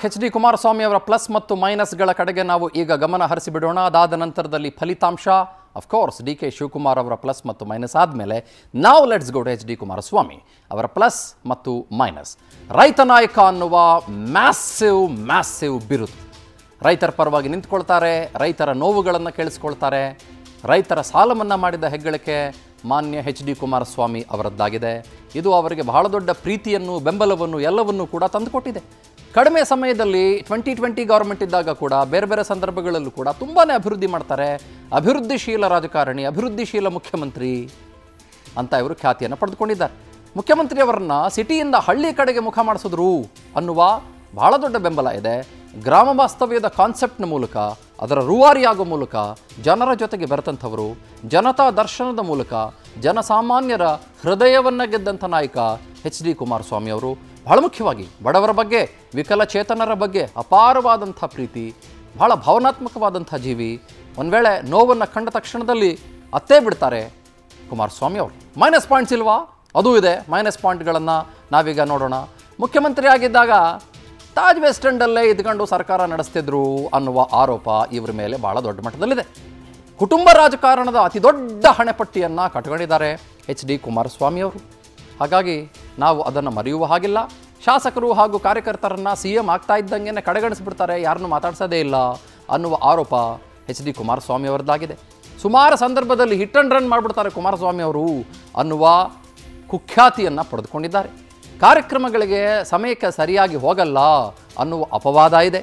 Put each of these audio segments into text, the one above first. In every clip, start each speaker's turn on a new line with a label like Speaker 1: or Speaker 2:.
Speaker 1: H D Kumaraswamy ಅವರ plus ಮತ್ತು ಮೈನಸ್ಗಳ ಕಡೆಗೆ ನಾವು ಈಗ ಗಮನ ಹರಿಸಿಬಿಡೋಣ ಅದಾದ ನಂತರದಲ್ಲಿ ಫಲಿತಾಂಶ ಅಫ್ಕೋರ್ಸ್ ಡಿ ಕೆ ಶಿವಕುಮಾರ್ ಅವರ ಪ್ಲಸ್ ಮತ್ತು ಮೈನಸ್ ಆದಮೇಲೆ ನಾವು let's go H D Kumaraswamy ಅವರ ಪ್ಲಸ್ ಮತ್ತು ಮೈನಸ್ ರೈತ ನಾಯಕ ಅನ್ನುವ ಮ್ಯಾಸಿವ್ ಮ್ಯಾಸಿವ್ ಬಿರುದು ರೈತರ ಪರವಾಗಿ ನಿಂತ್ಕೊಳ್ತಾರೆ ರೈತರ ನೋವುಗಳನ್ನು ಕೇಳಿಸ್ಕೊಳ್ತಾರೆ ರೈತರ ಸಾಲ ಮನ್ನಾ ಮಾಡಿದ ಹೆಗ್ಗಳಿಕೆ ಮಾನ್ಯ ಎಚ್ ಡಿ ಕುಮಾರಸ್ವಾಮಿ ಅವರದ್ದಾಗಿದೆ ಇದು ಅವರಿಗೆ ಬಹಳ ದೊಡ್ಡ ಪ್ರೀತಿಯನ್ನು ಬೆಂಬಲವನ್ನು ಎಲ್ಲವನ್ನೂ ಕೂಡ ತಂದುಕೊಟ್ಟಿದೆ ಕಡಿಮೆ ಸಮಯದಲ್ಲಿ ಟ್ವೆಂಟಿ ಟ್ವೆಂಟಿ ಗೌರ್ಮೆಂಟ್ ಇದ್ದಾಗ ಕೂಡ ಬೇರೆ ಬೇರೆ ಸಂದರ್ಭಗಳಲ್ಲೂ ಕೂಡ ತುಂಬಾ ಅಭಿವೃದ್ಧಿ ಮಾಡ್ತಾರೆ ಅಭಿವೃದ್ಧಿಶೀಲ ರಾಜಕಾರಣಿ ಅಭಿವೃದ್ಧಿಶೀಲ ಮುಖ್ಯಮಂತ್ರಿ ಅಂತ ಇವರು ಖ್ಯಾತಿಯನ್ನು ಪಡೆದುಕೊಂಡಿದ್ದಾರೆ ಮುಖ್ಯಮಂತ್ರಿಯವರನ್ನ ಸಿಟಿಯಿಂದ ಹಳ್ಳಿ ಕಡೆಗೆ ಮುಖ ಮಾಡಿಸಿದ್ರು ಅನ್ನುವ ಬಹಳ ದೊಡ್ಡ ಬೆಂಬಲ ಇದೆ ಗ್ರಾಮ ವಾಸ್ತವ್ಯದ ಕಾನ್ಸೆಪ್ಟ್ನ ಮೂಲಕ ಅದರ ರೂವಾರಿಯಾಗೋ ಮೂಲಕ ಜನರ ಜೊತೆಗೆ ಬೆರೆತಂಥವರು ಜನತಾ ದರ್ಶನದ ಮೂಲಕ ಜನಸಾಮಾನ್ಯರ ಹೃದಯವನ್ನು ಗೆದ್ದಂಥ ನಾಯಕ ಎಚ್ ಡಿ ಕುಮಾರಸ್ವಾಮಿ ಅವರು ಬಹಳ ಮುಖ್ಯವಾಗಿ ಬಡವರ ಬಗ್ಗೆ ವಿಕಲಚೇತನರ ಬಗ್ಗೆ ಅಪಾರವಾದಂಥ ಪ್ರೀತಿ ಬಹಳ ಭಾವನಾತ್ಮಕವಾದಂಥ ಜೀವಿ ಒಂದು ವೇಳೆ ನೋವನ್ನು ಕಂಡ ತಕ್ಷಣದಲ್ಲಿ ಅತ್ತೇ ಬಿಡ್ತಾರೆ ಕುಮಾರಸ್ವಾಮಿ ಅವರು ಮೈನಸ್ ಪಾಯಿಂಟ್ಸ್ ಇಲ್ವಾ ಅದೂ ಇದೆ ಮೈನಸ್ ಪಾಯಿಂಟ್ಗಳನ್ನು ನಾವೀಗ ನೋಡೋಣ ಮುಖ್ಯಮಂತ್ರಿ ಆಗಿದ್ದಾಗ ತಾಜ್ ವೆಸ್ಟ್ ಎಂಡಲ್ಲೇ ಇದ್ಕೊಂಡು ಸರ್ಕಾರ ನಡೆಸ್ತಿದ್ರು ಅನ್ನುವ ಆರೋಪ ಇವರ ಮೇಲೆ ಭಾಳ ದೊಡ್ಡ ಮಟ್ಟದಲ್ಲಿದೆ ಕುಟುಂಬ ರಾಜಕಾರಣದ ಅತಿ ದೊಡ್ಡ ಹಣೆಪಟ್ಟಿಯನ್ನು ಕಟ್ಕೊಂಡಿದ್ದಾರೆ ಎಚ್ ಡಿ ಕುಮಾರಸ್ವಾಮಿ ಅವರು ಹಾಗಾಗಿ ನಾವು ಅದನ್ನು ಮರೆಯುವ ಹಾಗಿಲ್ಲ ಶಾಸಕರು ಹಾಗೂ ಕಾರ್ಯಕರ್ತರನ್ನ ಸಿ ಎಂ ಆಗ್ತಾ ಇದ್ದಂಗೆ ಕಡೆಗಣಿಸ್ಬಿಡ್ತಾರೆ ಯಾರನ್ನೂ ಮಾತಾಡ್ಸೋದೇ ಇಲ್ಲ ಅನ್ನುವ ಆರೋಪ ಎಚ್ ಡಿ ಕುಮಾರಸ್ವಾಮಿ ಅವರದ್ದಾಗಿದೆ ಸುಮಾರು ಸಂದರ್ಭದಲ್ಲಿ ಹಿಟ್ ಅಂಡ್ ರನ್ ಮಾಡಿಬಿಡ್ತಾರೆ ಕುಮಾರಸ್ವಾಮಿ ಅವರು ಅನ್ನುವ ಕುಖ್ಯಾತಿಯನ್ನು ಪಡೆದುಕೊಂಡಿದ್ದಾರೆ ಕಾರ್ಯಕ್ರಮಗಳಿಗೆ ಸಮಯಕ್ಕೆ ಸರಿಯಾಗಿ ಹೋಗಲ್ಲ ಅನ್ನುವ ಅಪವಾದ ಇದೆ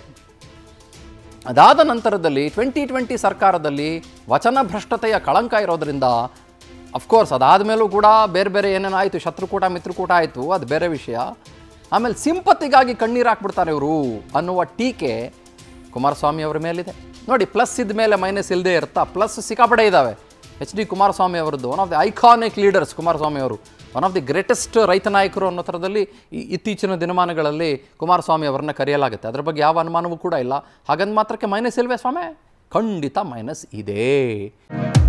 Speaker 1: ಅದಾದ ನಂತರದಲ್ಲಿ ಟ್ವೆಂಟಿ ಟ್ವೆಂಟಿ ಸರ್ಕಾರದಲ್ಲಿ ವಚನ ಭ್ರಷ್ಟತೆಯ ಕಳಂಕ ಇರೋದರಿಂದ ಅಫ್ಕೋರ್ಸ್ ಅದಾದ ಮೇಲೂ ಕೂಡ ಬೇರೆ ಬೇರೆ ಏನೇನೋ ಆಯಿತು ಶತ್ರುಕೂಟ ಮಿತ್ರಕೂಟ ಆಯಿತು ಅದು ಬೇರೆ ವಿಷಯ ಆಮೇಲೆ ಸಿಂಪತ್ತಿಗಾಗಿ ಕಣ್ಣೀರು ಹಾಕ್ಬಿಡ್ತಾರೆ ಇವರು ಅನ್ನುವ ಟೀಕೆ ಕುಮಾರಸ್ವಾಮಿ ಅವರ ಮೇಲಿದೆ ನೋಡಿ ಪ್ಲಸ್ ಇದ್ದ ಮೇಲೆ ಮೈನಸ್ ಇಲ್ಲದೆ ಇರ್ತಾ ಪ್ಲಸ್ ಸಿಕ್ಕಾಪಡೆ ಇದ್ದಾವೆ ಎಚ್ ಡಿ ಕುಮಾರಸ್ವಾಮಿ ಅವರದ್ದು one of the iconic leaders Kumaraswamy ಅವರು ಒನ್ ಆಫ್ ದಿ ಗ್ರೇಟೆಸ್ಟ್ ರೈತ ನಾಯಕರು ಅನ್ನೋ ಥರದಲ್ಲಿ ಈ ಇತ್ತೀಚಿನ ದಿನಮಾನಗಳಲ್ಲಿ ಕುಮಾರಸ್ವಾಮಿ ಅವರನ್ನ ಕರೆಯಲಾಗುತ್ತೆ ಅದರ ಬಗ್ಗೆ ಯಾವ ಅನುಮಾನವೂ ಕೂಡ ಇಲ್ಲ ಹಾಗಂದ ಮಾತ್ರಕ್ಕೆ ಮೈನಸ್ ಇಲ್ವೇ ಸ್ವಾಮಿ ಖಂಡಿತ ಮೈನಸ್ ಇದೆ